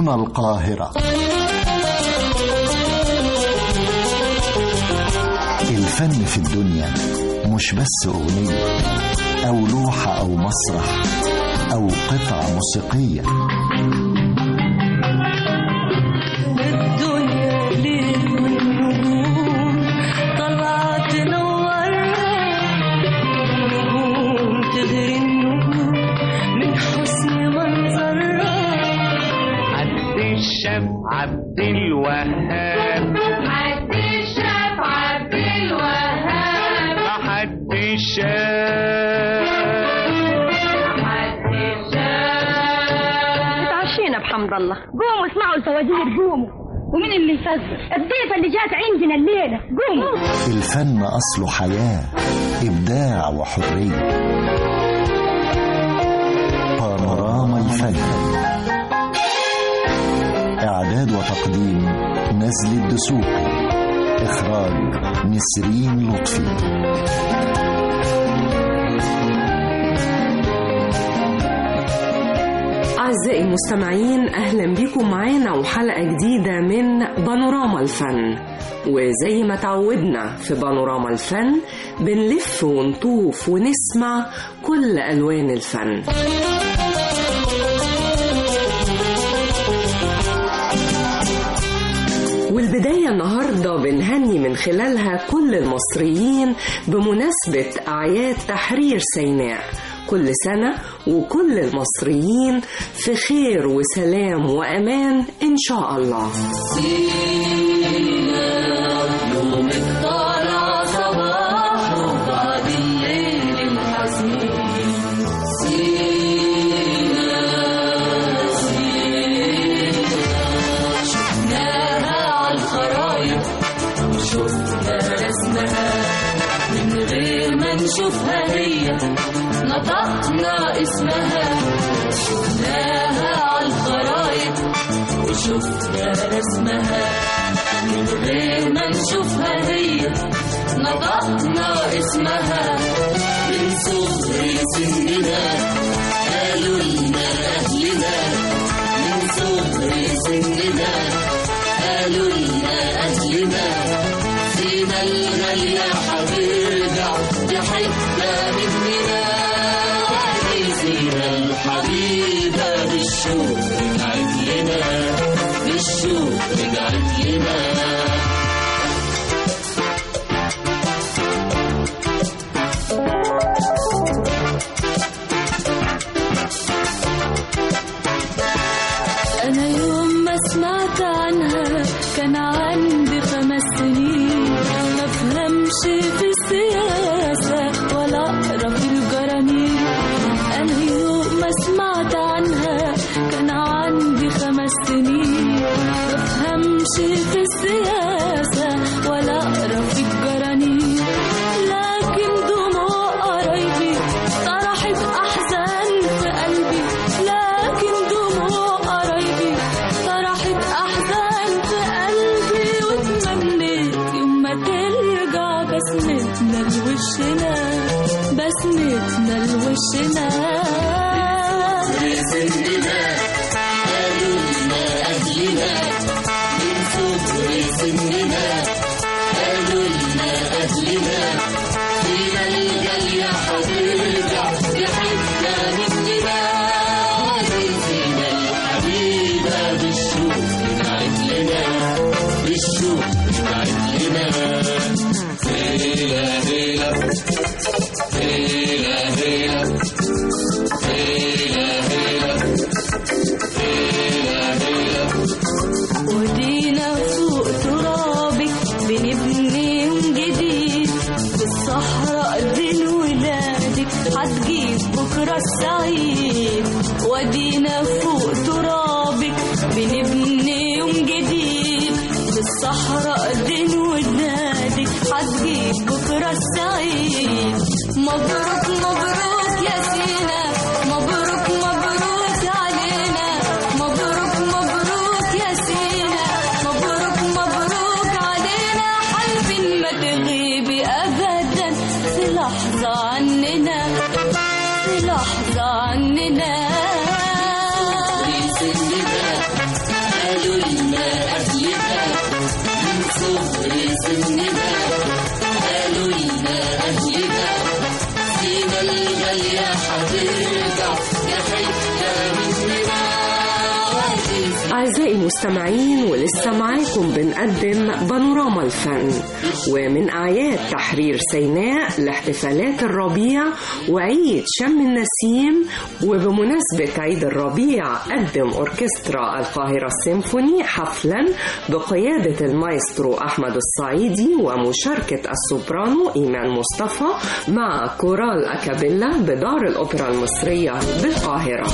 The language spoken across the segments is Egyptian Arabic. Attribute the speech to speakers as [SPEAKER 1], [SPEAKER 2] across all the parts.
[SPEAKER 1] هنا القاهرة الفن في الدنيا مش بس أغنية أو لوحة أو مسرح أو قطعة موسيقية
[SPEAKER 2] الدنيا ليل والنجوم طلعت تنورنا نجوم تغري النجوم من حسن منظرها
[SPEAKER 3] عبد الشاب عبد الوهاب
[SPEAKER 4] عبد الشاف عبد الوهاب
[SPEAKER 3] حد الشاب
[SPEAKER 4] عبد الشاف
[SPEAKER 5] اتعشينا بحمد الله قوموا اسمعوا الفوازير قوموا ومين اللي يفزر الضيفة اللي جات عندنا الليلة قوموا
[SPEAKER 1] الفن أصله حياة إبداع وحرية بانوراما الفن إعداد وتقديم نزل الدسوقي إخراج نسرين لطفي
[SPEAKER 6] أعزائي المستمعين أهلا بكم معانا وحلقة جديدة من بانوراما الفن وزي ما تعودنا في بانوراما الفن بنلف ونطوف ونسمع كل ألوان الفن والبداية النهاردة بنهني من خلالها كل المصريين بمناسبة أعياد تحرير سيناء كل سنة وكل المصريين في خير وسلام وأمان إن شاء الله
[SPEAKER 2] يوم الطالع صباح وبعد الليل الحزين سينا سينا شفناها على الخرايط وشفنا رسمها من غير ما نشوفها هي نطقنا اسمها شفناها على الخرايط وشفنا رسمها من غير ما نشوفها هي نطقنا اسمها من صغر سننا قالوا لنا أهلنا من صغر سننا قالوا لنا أهلنا فينا الغالية هترجع تحبنا مننا عايزينا الحبيبة بالشوق رجعت لنا بالشوق رجعت لنا أنا يوم ما سمعت عنها كان عندي خمس سنين ما فهمش في السياسة ولا أقرأ في الجرانين أنا يوم ما سمعت عنها كان عندي خمس سنين ما فهمش في السياسة ولا أقرأ في الجرانين لكن دموع قرايبي طرحت أحزان في قلبي لكن دموع قرايبي طرحت أحزان في قلبي وتمنيت يوم ما ترجع بسمتنا لوشنا بسمتنا لوشنا سننا قالوا لنا أهلنا من صغر سننا قالوا لنا أهلنا فينا الجالية هترجع تحبنا مننا عايزينا الحبيبة بالشوق رجعت لنا بالشوق رجعت لنا هيلا هيلا هيلا هيلا هيلا هيلا هيلا هيلا ودينا فوق ترابك بنبني يوم جديد في الصحراء دين ولادك هتجيب بكرة السعيد ودينا فوق ترابك بنبني يوم جديد في الصحراء دين ولادك هتجيب بكرة السعيد مبروك مبروك يا سينا مبروك مبروك علينا مبروك مبروك يا سينا مبروك مبروك علينا حلف ما تغيبي ابدا في لحظه عننا في لحظه عننا
[SPEAKER 6] أعزائي المستمعين ولسه معاكم بنقدم بانوراما الفن ومن أعياد تحرير سيناء لاحتفالات الربيع وعيد شم النسيم وبمناسبة عيد الربيع قدم أوركسترا القاهرة السيمفوني حفلا بقيادة المايسترو أحمد الصعيدي ومشاركة السوبرانو إيمان مصطفى مع كورال أكابيلا بدار الأوبرا المصرية بالقاهرة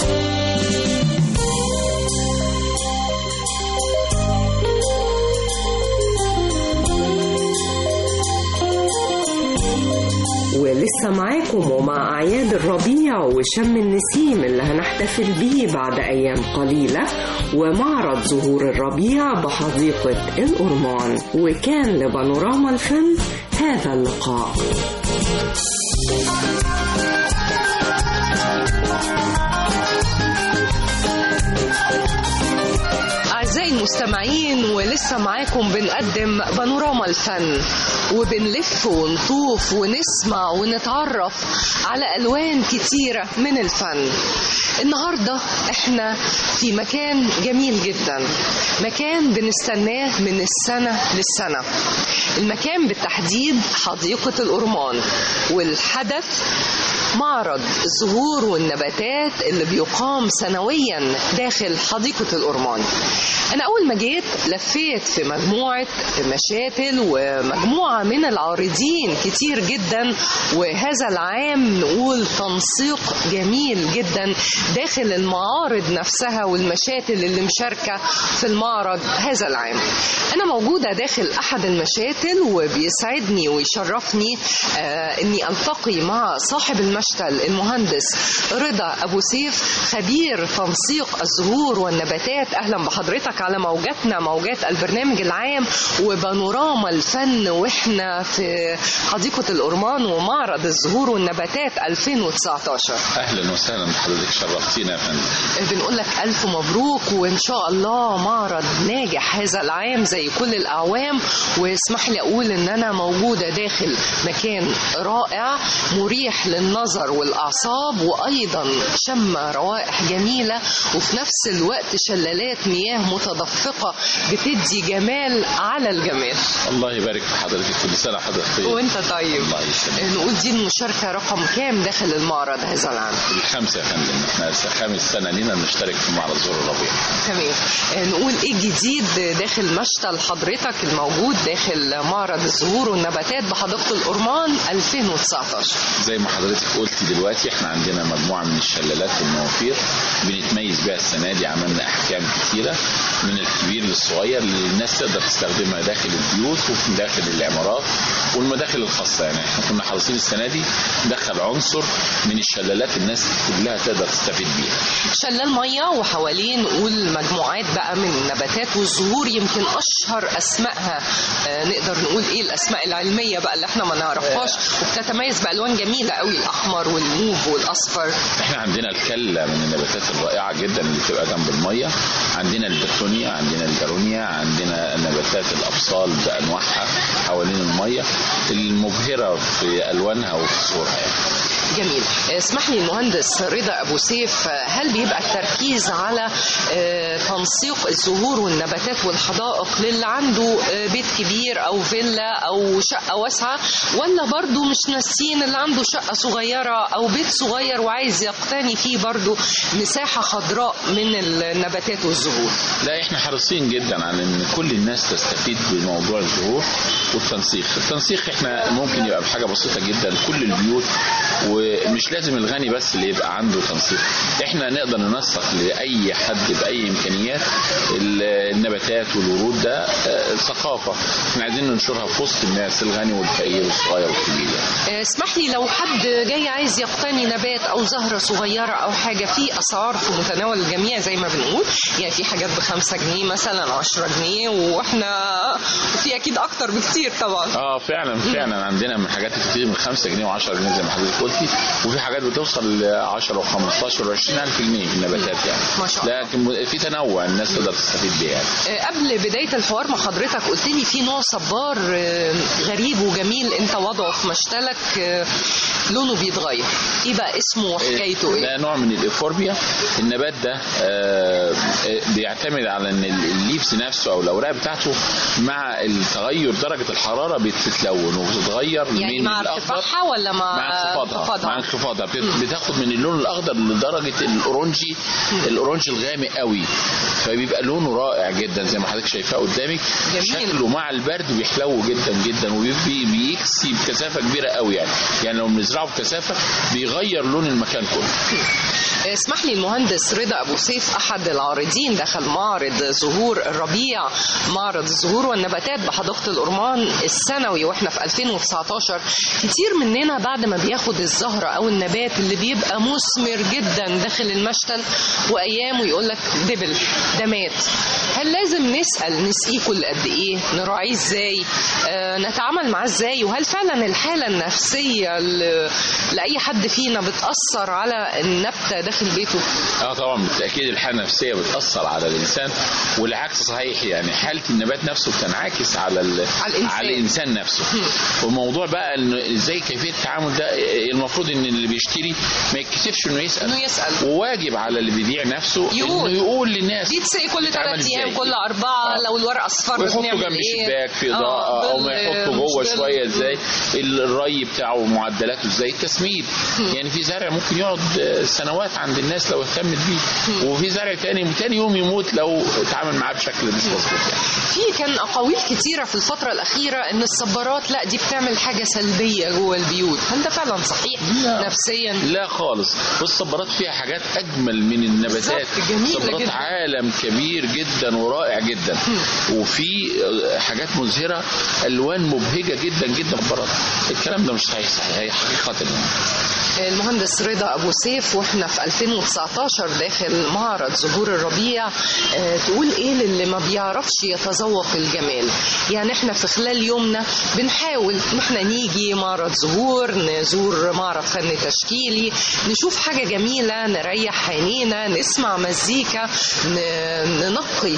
[SPEAKER 6] ولسه معاكم ومع أعياد الربيع وشم النسيم اللي هنحتفل بيه بعد أيام قليلة ومعرض زهور الربيع بحديقة الأرمان وكان لبانوراما الفن هذا اللقاء أعزائي المستمعين ولسه معاكم بنقدم بانوراما الفن وبنلف ونطوف ونسمع ونتعرف على ألوان كتيرة من الفن النهاردة احنا في مكان جميل جدا مكان بنستناه من السنة للسنة المكان بالتحديد حديقة الأرمان والحدث معرض الزهور والنباتات اللي بيقام سنويا داخل حديقة الأرمان أنا أول ما جيت لفيت في مجموعة مشاتل ومجموعة من العارضين كتير جدا وهذا العام نقول تنسيق جميل جدا داخل المعارض نفسها والمشاتل اللي مشاركة في المعرض هذا العام أنا موجودة داخل أحد المشاتل وبيسعدني ويشرفني آه أني ألتقي مع صاحب المشتل المهندس رضا أبو سيف خبير تنسيق الزهور والنباتات أهلا بحضرتك على موجاتنا موجات البرنامج العام وبانوراما الفن واحنا في حديقة الأرمان ومعرض الزهور والنباتات 2019
[SPEAKER 7] اهلا وسهلا بحضرتك شرفتينا يا فندم
[SPEAKER 6] بنقول لك ألف مبروك وإن شاء الله معرض ناجح هذا العام زي كل الأعوام واسمح لي أقول إن أنا موجودة داخل مكان رائع مريح للنظر والأعصاب وأيضا شم روائح جميلة وفي نفس الوقت شلالات مياه متدفقة بتدي جمال على الجمال
[SPEAKER 7] الله يبارك في حضرتك كل سنه حضرتك طيب
[SPEAKER 6] وانت طيب
[SPEAKER 7] الله يسلمك
[SPEAKER 6] نقول دي المشاركة رقم كام داخل المعرض هذا العام
[SPEAKER 7] الخمسه يا فندم احنا لسه خامس سنه لينا نشترك في معرض زور الربيع
[SPEAKER 6] تمام آه، نقول ايه الجديد داخل مشتل حضرتك الموجود داخل معرض الزهور والنباتات بحديقة الأرمان 2019
[SPEAKER 7] زي ما حضرتك قلتي دلوقتي احنا عندنا مجموعه من الشلالات والموافير بنتميز بيها السنه دي عملنا احكام كتيره من الكبير للصغير اللي الناس تقدر تستخدمها داخل البيوت وفي داخل العمارات والمداخل الخاصه يعني احنا كنا حريصين السنه دي ندخل عنصر من الشلالات الناس كلها تقدر تستفيد بيها
[SPEAKER 6] شلال مية وحواليه نقول مجموعات بقى من النباتات والزهور يمكن أشهر أسمائها آه، نقدر نقول إيه الأسماء العلمية بقى اللي إحنا ما نعرفهاش وبتتميز بألوان جميلة قوي الأحمر والموف والأصفر
[SPEAKER 7] احنا عندنا الكلة من النباتات الرائعة جدا اللي بتبقى جنب المية عندنا البتونيا عندنا الجارونيا عندنا نباتات الأبصال بأنواعها حوالين المية المبهرة في ألوانها وفي صورها يعني.
[SPEAKER 6] جميل اسمح لي المهندس رضا ابو سيف هل بيبقى التركيز على آه، تنسيق الزهور والنباتات والحدائق للي عنده آه، بيت كبير او فيلا او شقه واسعه ولا برضو مش ناسين اللي عنده شقه صغيره او بيت صغير وعايز يقتني فيه برضو مساحه خضراء من النباتات والزهور
[SPEAKER 7] لا احنا حريصين جدا على ان كل الناس تستفيد بموضوع الزهور والتنسيق التنسيق احنا ممكن يبقى بحاجه بسيطه جدا كل البيوت ومش لازم الغني بس اللي يبقى عنده تنسيق احنا نقدر ننسق لاي حد باي امكانيات ال- النباتات والورود ده آه، ثقافه احنا عايزين ننشرها في وسط الناس الغني والفقير والصغير والكبير يعني.
[SPEAKER 6] آه، اسمح لي لو حد جاي عايز يقتني نبات او زهره صغيره او حاجه في اسعار في متناول الجميع زي ما بنقول يعني في حاجات بخمسة جنيه مثلا 10 جنيه واحنا في اكيد اكتر بكتير طبعا
[SPEAKER 7] اه فعلا فعلا عندنا من حاجات كتير من 5 جنيه و10 جنيه زي ما حضرتك قلتي وفي حاجات بتوصل ل 10 و15 و20 الف جنيه في النباتات يعني
[SPEAKER 6] ما شاء الله.
[SPEAKER 7] لكن في تنوع الناس تقدر تستفيد بيه يعني
[SPEAKER 6] آه، قبل بداية الحوار مع حضرتك قلت لي في نوع صبار آه، غريب وجميل انت وضعه في مشتلك آه، لونه بيتغير ايه بقى اسمه وحكايته ايه
[SPEAKER 7] ده نوع من الايفوربيا النبات ده آه، آه، بيعتمد على ان ال- الليفز نفسه او الاوراق بتاعته مع التغير درجه الحراره بتتلون وبتتغير
[SPEAKER 6] يعني
[SPEAKER 7] من
[SPEAKER 6] مع
[SPEAKER 7] الأخضر
[SPEAKER 6] ارتفاعها ولا مع
[SPEAKER 7] مع انخفاضها مع
[SPEAKER 6] انخفاضها
[SPEAKER 7] انخفاضها بت- بتاخد من اللون الاخضر لدرجه الاورنجي الاورنج الغامق قوي فبيبقى لونه رائع جدا زي ما حضرتك شايفاه قدامك
[SPEAKER 6] جميل.
[SPEAKER 7] شكله مع البرد بيحلو جدا جدا وبيكسي بكثافه كبيره قوي يعني يعني لو بنزرعه بكثافه بيغير لون المكان كله
[SPEAKER 6] اسمح لي المهندس رضا ابو سيف احد العارضين دخل معرض زهور الربيع معرض الزهور والنباتات بحديقه الأرمان السنوي واحنا في 2019 كتير مننا بعد ما بياخد الزهره او النبات اللي بيبقى مثمر جدا داخل المشتل وايام ويقول لك دبل ده مات هل لازم نسال نسقيه كل قد ايه نراعيه ازاي آه نتعامل معاه ازاي وهل فعلا الحاله النفسيه ل- لاي حد فينا بتاثر على النبته داخل بيته
[SPEAKER 7] اه طبعا بالتاكيد الحاله النفسيه بتاثر على الانسان والعكس صحيح يعني حاله النبات نفسه بتنعكس على ال...
[SPEAKER 6] على الإنسان.
[SPEAKER 7] على الانسان نفسه وموضوع بقى انه ازاي كيفيه التعامل ده المفروض ان اللي بيشتري ما يتكسفش انه يسال
[SPEAKER 6] انه يسال
[SPEAKER 7] وواجب على اللي بيبيع نفسه
[SPEAKER 6] يقول.
[SPEAKER 7] انه يقول للناس
[SPEAKER 6] بيتسقي كل
[SPEAKER 7] بتتعمل
[SPEAKER 6] ثلاث ايام
[SPEAKER 7] إزاي.
[SPEAKER 6] كل اربعه
[SPEAKER 7] آه.
[SPEAKER 6] لو الورقه اصفرت
[SPEAKER 7] ويحطوا
[SPEAKER 6] نعمل
[SPEAKER 7] جنب
[SPEAKER 6] ايه
[SPEAKER 7] الشباك في
[SPEAKER 6] آه،
[SPEAKER 7] اضاءه او ما
[SPEAKER 6] بال-
[SPEAKER 7] يحطوا جوه
[SPEAKER 6] مش بال-
[SPEAKER 7] شويه ازاي الري بتاعه معدلاته ازاي التسميد يعني في زرع ممكن يقعد سنوات عند الناس لو اهتمت بيه وفي زرع تاني تاني يوم يموت لو اتعامل معاه بشكل مش مظبوط يعني
[SPEAKER 6] في كان اقاويل كتيره في الفتره الاخيره ان الصبارات لا دي بتعمل حاجه سلبيه جوه البيوت هل ده فعلا صحيح
[SPEAKER 7] لا.
[SPEAKER 6] نفسيا
[SPEAKER 7] لا خالص والصبارات فيها حاجات اجمل من النباتات
[SPEAKER 6] بالظبط، جميلة
[SPEAKER 7] الصبارات
[SPEAKER 6] جدا.
[SPEAKER 7] عالم كبير جدا ورائع جدا وفي حاجات مزهره الوان مبهجه جدا جدا في الصبارات الكلام ده مش صحيح صحيح هي حقيقه يعني.
[SPEAKER 6] المهندس رضا ابو سيف واحنا في 2019 داخل معرض زهور الربيع آه، تقول ايه للي ما بيعرفش يتذوق الجمال يعني احنا في خلال يومنا بنحاول ان احنا نيجي معرض زهور نزور معرض فن تشكيلي نشوف حاجه جميله نريح عينينا نسمع مزيكا ن- ننقي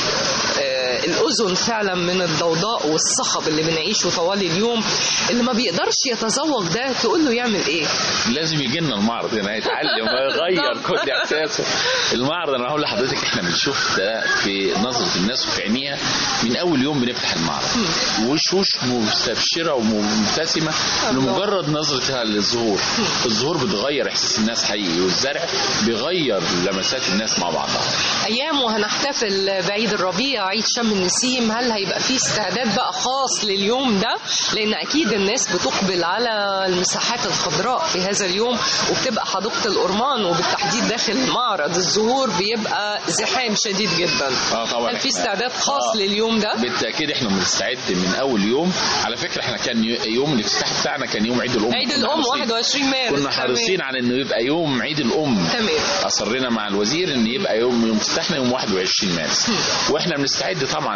[SPEAKER 6] آه، الاذن فعلا من الضوضاء والصخب اللي بنعيشه طوال اليوم اللي ما بيقدرش يتذوق ده تقول له يعمل ايه
[SPEAKER 7] لازم يجي لنا المعرض هنا يتعلم ويغير كل احساسه المعرض انا هقول لحضرتك احنا بنشوف ده في نظره الناس وفي عينيها من اول يوم بنفتح المعرض وشوش مستبشره ومبتسمه لمجرد نظرتها للزهور الزهور بتغير احساس الناس حقيقي والزرع بيغير لمسات الناس مع بعضها
[SPEAKER 6] ايام وهنحتفل بعيد الربيع عيد شم النسيم هل هيبقى في استعداد بقى خاص لليوم ده لان اكيد الناس بتقبل على المساحات الخضراء في هذا اليوم وبتبقى حديقه الأرمان وبالتحديد داخل معرض الزهور بيبقى زحام شديد جدا
[SPEAKER 7] اه طبعا
[SPEAKER 6] هل في
[SPEAKER 7] إحنا-
[SPEAKER 6] استعداد خاص
[SPEAKER 7] آه.
[SPEAKER 6] لليوم ده
[SPEAKER 7] بالتاكيد احنا بنستعد من اول يوم على فكره احنا كان ي- يوم الافتتاح بتاعنا كان يوم عيد الام
[SPEAKER 6] عيد
[SPEAKER 7] كنا
[SPEAKER 6] الام
[SPEAKER 7] حريصين-
[SPEAKER 6] 21 مارس
[SPEAKER 7] كنا
[SPEAKER 6] تمام.
[SPEAKER 7] حريصين على انه يبقى يوم عيد الام
[SPEAKER 6] تمام
[SPEAKER 7] اصرينا مع الوزير ان يبقى يوم يوم افتتاحنا يوم 21 مارس واحنا بنستعد طبعا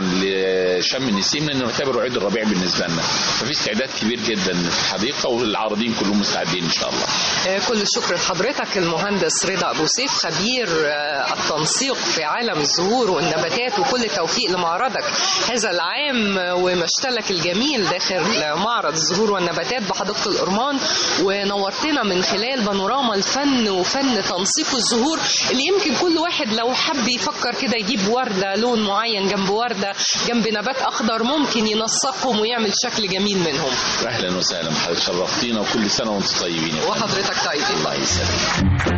[SPEAKER 7] لشم النسيم لانه نعتبره عيد الربيع بالنسبه لنا ففي استعداد كبير جدا في الحديقه والعارضين كلهم مستعدين ان شاء الله
[SPEAKER 6] آه، كل الشكر لحضرتك المهندس رضا ابو سيف خبير آه، التنسيق في عالم الزهور والنباتات وكل التوفيق لمعرضك هذا العام آه، ومشتلك الجميل داخل معرض الزهور والنباتات بحديقه الأرمان ونورتنا من خلال بانوراما الفن وفن تنسيق الزهور اللي يمكن كل واحد لو حب يفكر كده يجيب ورده لون معين جنب ورده جنب نبات اخضر ممكن ينسقهم ويعمل شكل جميل منهم
[SPEAKER 7] اهلا وسهلا بحضرتك شرفتينا وكل سنه وانتم طيبين يا فندم.
[SPEAKER 6] وحضرتك طيب
[SPEAKER 7] الله يسلمك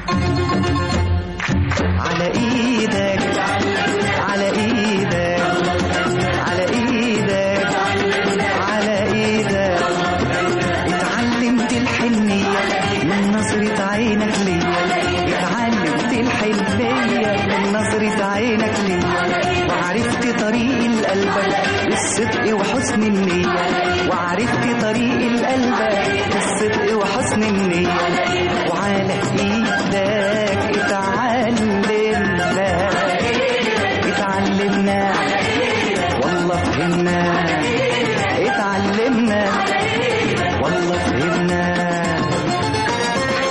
[SPEAKER 8] على ايدك على ايدك على ايدك على ايدك اتعلمت الحنية من نظرة عينك ليا اتعلمت الحنية من نظرة عينك ليا وعرفت طريق القلب الصدق وحسن النية وعرفت طريق القلب الصدق وحسن النية وعلى ايدك اتعلمنا اتعلمنا والله فهمنا اتعلمنا والله فهمنا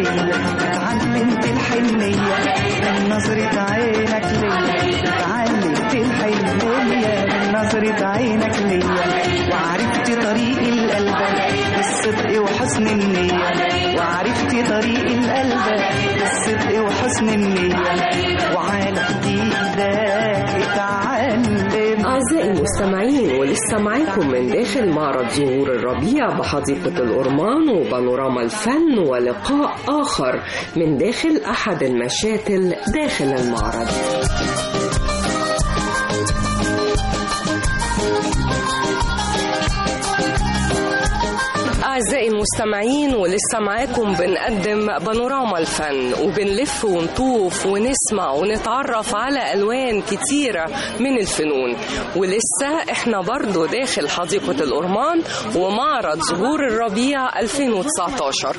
[SPEAKER 8] ليا اتعلمت الحنية من نظرة عينك ليا اتعلمت الحنية من نظرة عينك ليا وعرفت طريق القلب بالصدق وحسن النية وعرفت طريق القلب بالصدق وحسن النية وعلى ايدك اتعلم
[SPEAKER 6] أعزائي المستمعين ولسه معاكم من داخل معرض زهور الربيع بحديقة الأورمان وبانوراما الفن ولقاء آخر من داخل أحد المشاتل داخل المعرض أعزائي المستمعين ولسه معاكم بنقدم بانوراما الفن وبنلف ونطوف ونسمع ونتعرف على ألوان كتيرة من الفنون ولسه احنا برضو داخل حديقة الأورمان ومعرض زهور الربيع 2019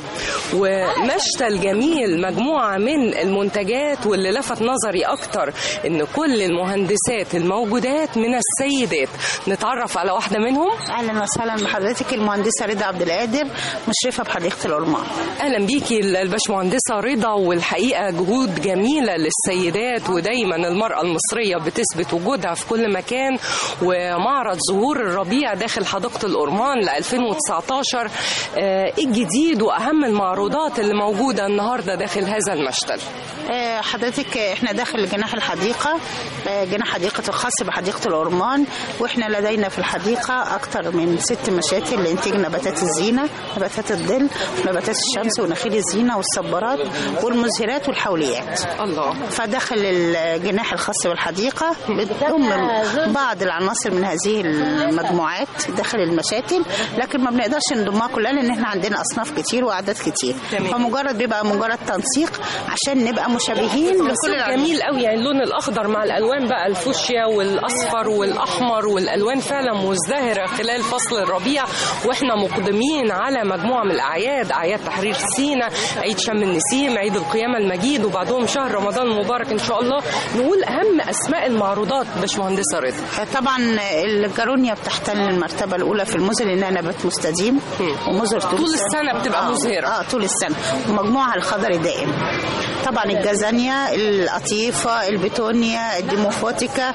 [SPEAKER 6] ومشتل جميل مجموعة من المنتجات واللي لفت نظري أكتر إن كل المهندسات الموجودات من السيدات نتعرف على واحدة منهم
[SPEAKER 9] اهلا وسهلا بحضرتك المهندسه رضا عبد القادر مشرفه بحديقه الأورمان
[SPEAKER 6] اهلا بيكي الباشمهندسه رضا والحقيقه جهود جميله للسيدات ودايما المراه المصريه بتثبت وجودها في كل مكان ومعرض زهور الربيع داخل حديقه الأورمان ل 2019 آه، ايه الجديد واهم المعروضات اللي موجوده النهارده داخل هذا المشتل
[SPEAKER 9] آه، حضرتك آه، احنا داخل جناح الحديقه آه، جناح حديقه الخاص بحديقه الأورمان واحنا لدينا في الحديقه اكثر من ست مشاتل لانتاج نباتات الزينه نباتات الظل نباتات الشمس ونخيل الزينه والصبارات والمزهرات والحوليات
[SPEAKER 6] الله
[SPEAKER 9] فداخل الجناح الخاص بالحديقة بتضم بعض العناصر من هذه المجموعات داخل المشاتل لكن ما بنقدرش نضمها كلها لان احنا عندنا اصناف كتير واعداد كتير
[SPEAKER 6] تمام.
[SPEAKER 9] فمجرد بيبقى مجرد تنسيق عشان نبقى مشابهين لكل
[SPEAKER 6] تنسيق
[SPEAKER 9] العناصر.
[SPEAKER 6] جميل قوي يعني اللون الاخضر مع الالوان بقى الفوشيا والاصفر والاحمر والالوان فعلا مزدهره خلال فصل الربيع واحنا مقدمين على مجموعه من الاعياد اعياد تحرير سينا عيد شم النسيم عيد القيامه المجيد وبعدهم شهر رمضان المبارك ان شاء الله نقول اهم اسماء المعروضات باشمهندسه رضا
[SPEAKER 9] طبعا الجارونيا بتحتل المرتبة الأولى في المزر لأنها نبات مستديم ومزر طول,
[SPEAKER 6] طول السنة بتبقى
[SPEAKER 9] آه
[SPEAKER 6] مزهرة.
[SPEAKER 9] اه طول السنة ومجموعها الخضري دائم طبعا الجازانيا القطيفة البيتونيا الديموفوتيكا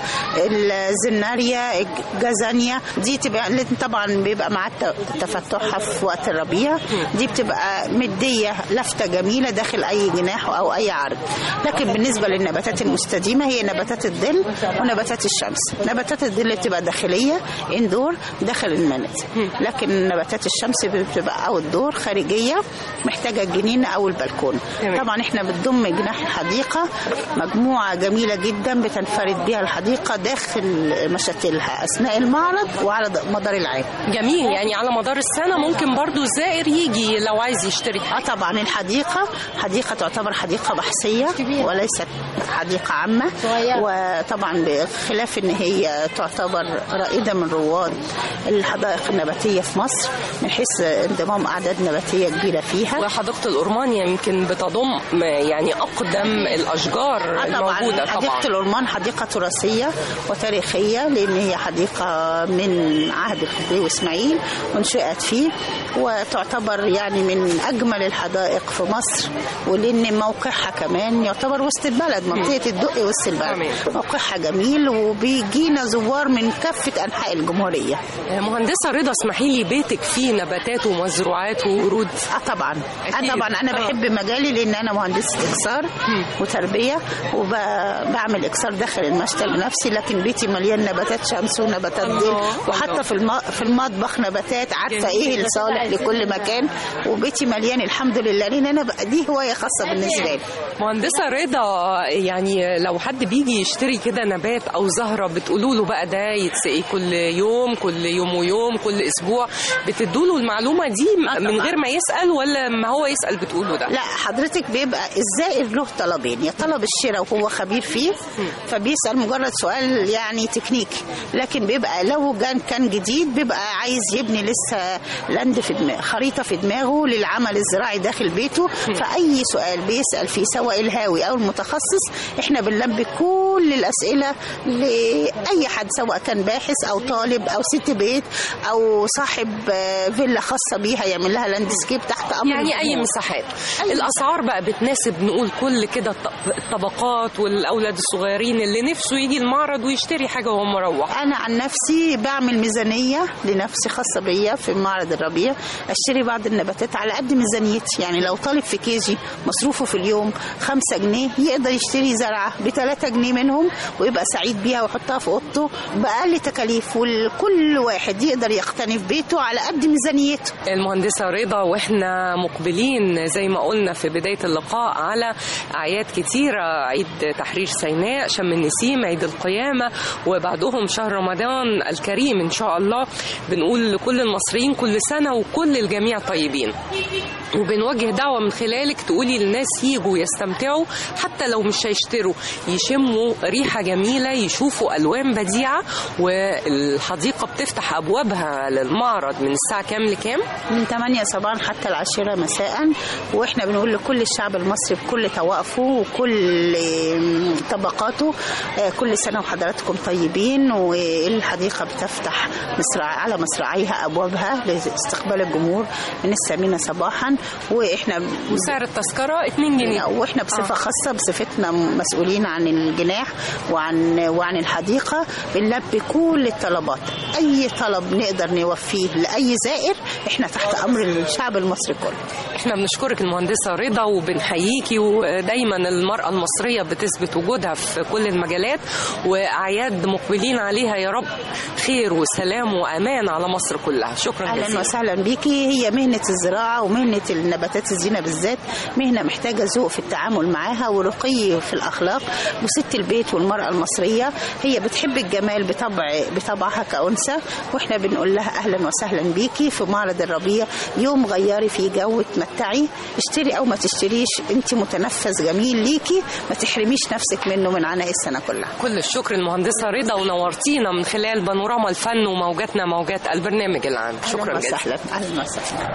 [SPEAKER 9] الزناريا الجازانيا دي تبقى لازم طبعا بيبقى مع الت- تفتحها في وقت الربيع دي بتبقى مدية لفتة جميلة داخل أي جناح أو أي عرض لكن بالنسبة للنباتات المستديمة هي نباتات الظل ونباتات الشمس نباتات الظل بتبقى داخلية اندور داخل المنزل لكن نباتات الشمس بتبقى أو الدور خارجية محتاجة الجنينة أو البلكون
[SPEAKER 6] تمام.
[SPEAKER 9] طبعا احنا بتضم جناح الحديقة مجموعة جميلة جدا بتنفرد بها الحديقة داخل مشاتلها أثناء المعرض وعلى مدار العام
[SPEAKER 6] جميل يعني على مدار السنه ممكن برضو الزائر يجي لو عايز يشتري
[SPEAKER 9] اه طبعا الحديقه حديقه تعتبر حديقه بحثيه وليست حديقه عامه وطبعا بخلاف ان هي تعتبر رائده من رواد الحدائق النباتيه في مصر من حيث انضمام اعداد نباتيه كبيره فيها
[SPEAKER 6] وحديقة الأورمان يمكن بتضم يعني أقدم الأشجار
[SPEAKER 9] آه طبعا
[SPEAKER 6] الموجودة
[SPEAKER 9] حديقة
[SPEAKER 6] طبعا
[SPEAKER 9] الأورمان حديقة تراثية وتاريخية لأن هي حديقة من عهد الخديوي وإسماعيل وانشئت فيه وتعتبر يعني من أجمل الحدائق في مصر ولأن موقعها كمان يعتبر وسط البلد منطقة الدقي وسط البلد
[SPEAKER 6] تمام.
[SPEAKER 9] موقعها جميل وبيجينا زوار من كافة أنحاء الجمهورية
[SPEAKER 6] مهندسة رضا اسمحي لي بيتك فيه نباتات ومزروعات وورود
[SPEAKER 9] اه طبعا
[SPEAKER 6] أكيد.
[SPEAKER 9] اه طبعا انا
[SPEAKER 6] آه.
[SPEAKER 9] بحب مجالي لان انا مهندسه اكسار وتربيه وبعمل اكسار داخل المشتل بنفسي لكن بيتي مليان نباتات شمس ونباتات ظل
[SPEAKER 6] الله.
[SPEAKER 9] وحتى في الم... في المطبخ نباتات عارفه ايه الصالح لكل مكان وبيتي مليان الحمد لله لان انا بقى دي هوايه خاصه بالنسبه لي
[SPEAKER 6] مهندسة رضا يعني لو حد بيجي يشتري كده نبات أو زهرة بتقولوا له بقى ده يتسقي كل يوم كل يوم ويوم كل أسبوع بتدوا له المعلومة دي من غير ما يسأل ولا ما هو يسأل بتقوله ده
[SPEAKER 9] لا حضرتك بيبقى الزائر له طلبين يا طلب الشراء وهو خبير فيه فبيسأل مجرد سؤال يعني تكنيكي لكن بيبقى لو كان كان جديد بيبقى عايز يبني لسه لاند في دماغه خريطة في دماغه للعمل الزراعي داخل بيته فأي سؤال بيسأل فيه سواء الهاوي أو المتخصص احنا بنلبي كل الأسئلة لأي حد سواء كان باحث أو طالب أو ست بيت أو صاحب آه، فيلا خاصة بيها يعمل لها لاندسكيب تحت أمر
[SPEAKER 6] يعني اي
[SPEAKER 9] الجمهور.
[SPEAKER 6] مساحات
[SPEAKER 9] أي
[SPEAKER 6] الاسعار بقى بتناسب نقول كل كده الط- الطبقات والاولاد الصغيرين اللي نفسه يجي المعرض ويشتري حاجه وهو مروح
[SPEAKER 9] انا عن نفسي بعمل ميزانيه لنفسي خاصه بيا في معرض الربيع اشتري بعض النباتات على قد ميزانيتي يعني لو طالب في كيجي مصروفه في اليوم خمسة جنيه يقدر يشتري زرعه بثلاثة جنيه منهم ويبقى سعيد بيها ويحطها في اوضته باقل تكاليف وكل واحد يقدر يقتني في بيته على قد ميزانيته
[SPEAKER 6] المهندسة رضا واحنا مقبلين زي ما قلنا في بداية اللقاء على أعياد كتيرة عيد تحرير سيناء شم النسيم عيد القيامة وبعدهم شهر رمضان الكريم إن شاء الله بنقول لكل المصريين كل سنة وكل الجميع طيبين وبنوجه دعوة من خلالك تقولي للناس يجوا يستمتعوا حتى لو مش هيشتروا يشموا ريحة جميلة يشوفوا ألوان بديعة والحديقة بتفتح أبوابها للمعرض من الساعة كام لكام؟
[SPEAKER 9] من 8 صباحا حتى العاشرة مساء واحنا بنقول لكل الشعب المصري بكل توائفه وكل آم، طبقاته آه، كل سنة وحضراتكم طيبين والحديقة بتفتح مصراع على مصراعيها أبوابها لاستقبال الجمهور من الثامنة صباحا واحنا
[SPEAKER 6] وسعر التذكرة 2 جنيه
[SPEAKER 9] واحنا بصفة خاصة بصفتنا مسؤولين عن الجناح وعن وعن الحديقة بنلبي كل الطلبات أي طلب نقدر نوفيه لأي زائر احنا تحت أمر الشعب المصري كله
[SPEAKER 6] احنا بنشكرك المهندسة رضا وبنحييكي ودايما المرأة المصرية بتثبت وجودها في كل المجالات وأعياد مقبلين عليها يا رب خير وسلام وأمان على مصر كلها شكرا
[SPEAKER 9] اهلا
[SPEAKER 6] جزيلا
[SPEAKER 9] وسهلا بيكي هي مهنه الزراعه ومهنه النباتات الزينه بالذات مهنه محتاجه ذوق في التعامل معاها ورقي في الاخلاق وست البيت والمراه المصريه هي بتحب الجمال بطبع بطبعها كانثى واحنا بنقول لها اهلا وسهلا بيكي في معرض الربيع يوم غيري فيه جو تمتعي اشتري او ما تشتريش انت متنفس جميل ليكي ما تحرميش نفسك منه من عناء السنه كلها
[SPEAKER 6] كل الشكر المهندسة رضا ونورتينا من خلال بانوراما الفن وموجاتنا موجات البرنامج العام شكرا
[SPEAKER 9] اهلا
[SPEAKER 6] جزيلا
[SPEAKER 9] وسهلا اهلا وسهلا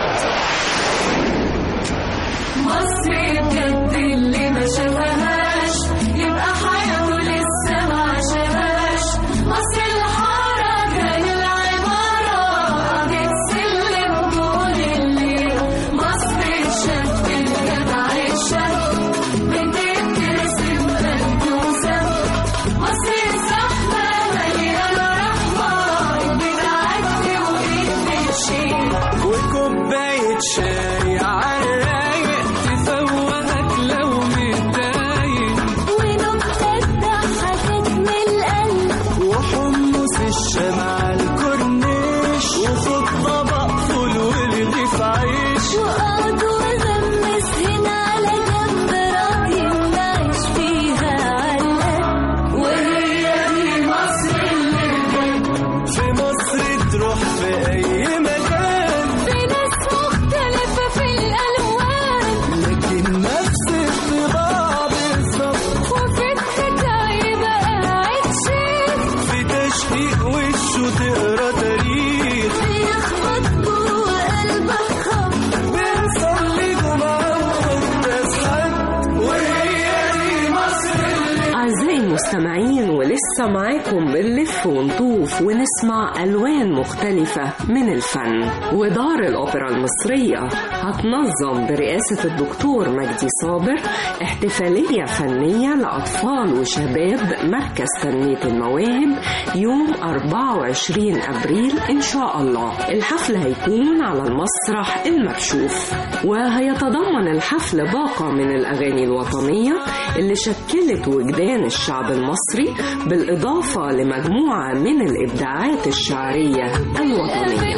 [SPEAKER 4] مصر بجد اللي ما شافهاش يبقى حياته لسه ما عاشهاش مصر الحركة للعمارة قعدت سلم طول الليل مصر الشاب الجدع الشاب بتترسم بلدوسة مصر الزحمة مليانة رحمة بتعدي وإيد بتشيل
[SPEAKER 3] وكوباية شاي عالرايق تفوقك لو متضايق
[SPEAKER 4] ونكتة ضحكت من القلب
[SPEAKER 3] وحمص الشمع الكورنيش وخد طبق فول ورغيف عيش
[SPEAKER 4] وقعد وغمس هنا على جنب راضي ونعيش فيها علقة وهي دي مصر اللي بجد
[SPEAKER 3] في مصر تروح في أي مكان
[SPEAKER 4] في ناس مختلفة في الألوان
[SPEAKER 3] لكن نفس الطباع بالظبط
[SPEAKER 4] وفي الحكا يبقى قاعد شيخ
[SPEAKER 3] في تشقيق وشه تقرا تاريخ
[SPEAKER 4] بيخبط جوه قلبك خبط
[SPEAKER 3] بنصلي جمعة وقداس حد وهي دي مصر اللي
[SPEAKER 6] أعزائي المستمعين ولسه معاكم بنلف ونطوف ونسمع ألوان مختلفة من الفن ودار الأوبرا المصرية هتنظم برئاسة الدكتور مجدي صابر احتفالية فنية لأطفال وشباب مركز تنمية المواهب يوم 24 أبريل إن شاء الله الحفل هيكون على المسرح المكشوف وهيتضمن الحفل باقة من الأغاني الوطنية اللي شكلت وجدان الشعب المصري بالإضافة لمجموعة من الإبداعات الشعرية الوطنية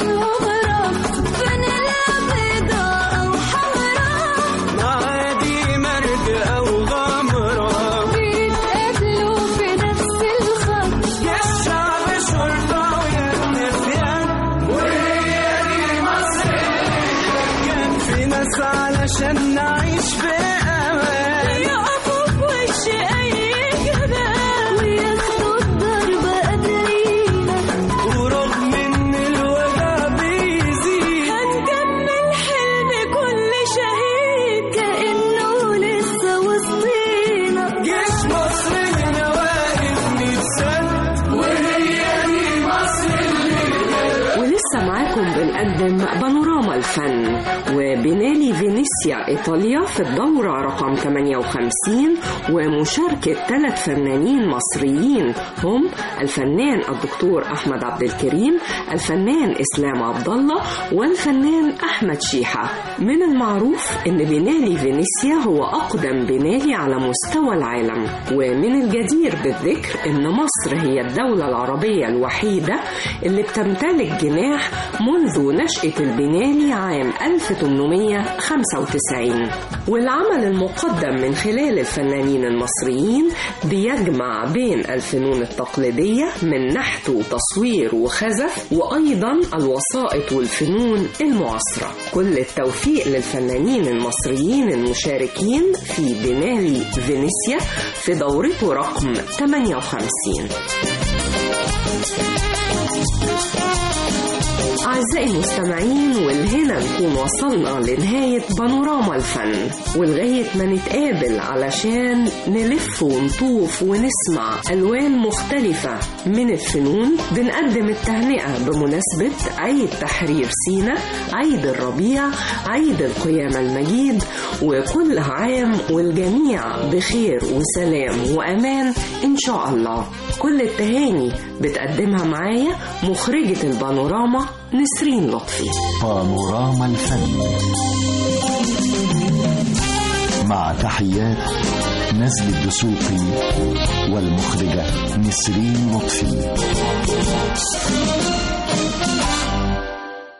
[SPEAKER 4] بيضاء أو حمراء
[SPEAKER 3] معادي مرج أو غمرة
[SPEAKER 4] بيتقابلوا في نفس الخط
[SPEAKER 3] يا الشعب شرطة ويا النسيان وهي دي مصر كان في ناس علشان نعيش في أمان
[SPEAKER 4] يقفوا في وش أي جبال وياخدوا الضربة قادرين
[SPEAKER 3] ورغم إن الوجع بيزيد
[SPEAKER 4] هنكمل
[SPEAKER 6] بنقدم بانوراما الفن وبنالي فينيسيا إيطاليا في الدورة رقم 58 ومشاركة ثلاث فنانين مصريين هم الفنان الدكتور أحمد عبد الكريم الفنان إسلام عبد الله والفنان أحمد شيحة من المعروف أن بنالي فينيسيا هو أقدم بنالي على مستوى العالم ومن الجدير بالذكر أن مصر هي الدولة العربية الوحيدة اللي بتمتلك جناح منذ نشأة البنالي عام 1895 والعمل المقدم من خلال الفنانين المصريين بيجمع بين الفنون التقليدية من نحت وتصوير وخزف وأيضا الوسائط والفنون المعاصرة كل التوفيق للفنانين المصريين المشاركين في بنالي فينيسيا في دورته رقم 58 أعزائي المستمعين والهنا نكون وصلنا لنهاية بانوراما الفن ولغاية ما نتقابل علشان نلف ونطوف ونسمع ألوان مختلفة من الفنون بنقدم التهنئة بمناسبة عيد تحرير سينا عيد الربيع عيد القيامة المجيد وكل عام والجميع بخير وسلام وأمان إن شاء الله كل التهاني بتقدمها معايا مخرجة البانوراما نسرين لطفي
[SPEAKER 1] بانوراما الفن مع تحيات نزل الدسوقي والمخرجة نسرين لطفي